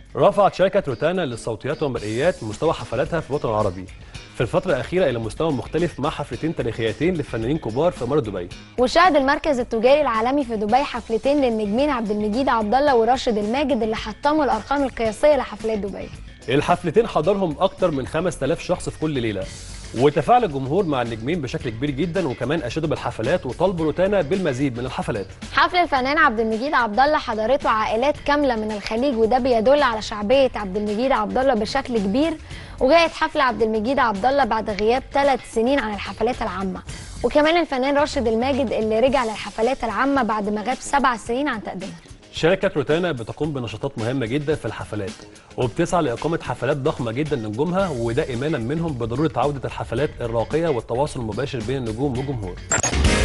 رفعت شركة روتانا للصوتيات والمرئيات مستوى حفلاتها في الوطن العربي في الفترة الأخيرة إلى مستوى مختلف مع حفلتين تاريخيتين لفنانين كبار في إمارة دبي وشهد المركز التجاري العالمي في دبي حفلتين للنجمين عبد المجيد عبد الله وراشد الماجد اللي حطموا الارقام القياسيه لحفلات دبي الحفلتين حضرهم أكتر من 5000 شخص في كل ليلة وتفاعل الجمهور مع النجمين بشكل كبير جدا وكمان أشادوا بالحفلات وطالبوا روتانا بالمزيد من الحفلات حفل الفنان عبد المجيد عبد الله حضرته عائلات كامله من الخليج وده بيدل على شعبيه عبد المجيد عبد الله بشكل كبير وجاءت حفل عبد المجيد عبد الله بعد غياب ثلاث سنين عن الحفلات العامه وكمان الفنان راشد الماجد اللي رجع للحفلات العامه بعد ما غاب سبع سنين عن تقديمها شركة روتانا بتقوم بنشاطات مهمة جدا في الحفلات وبتسعى لإقامة حفلات ضخمة جدا لنجومها وده إيمانا منهم بضرورة عودة الحفلات الراقية والتواصل المباشر بين النجوم والجمهور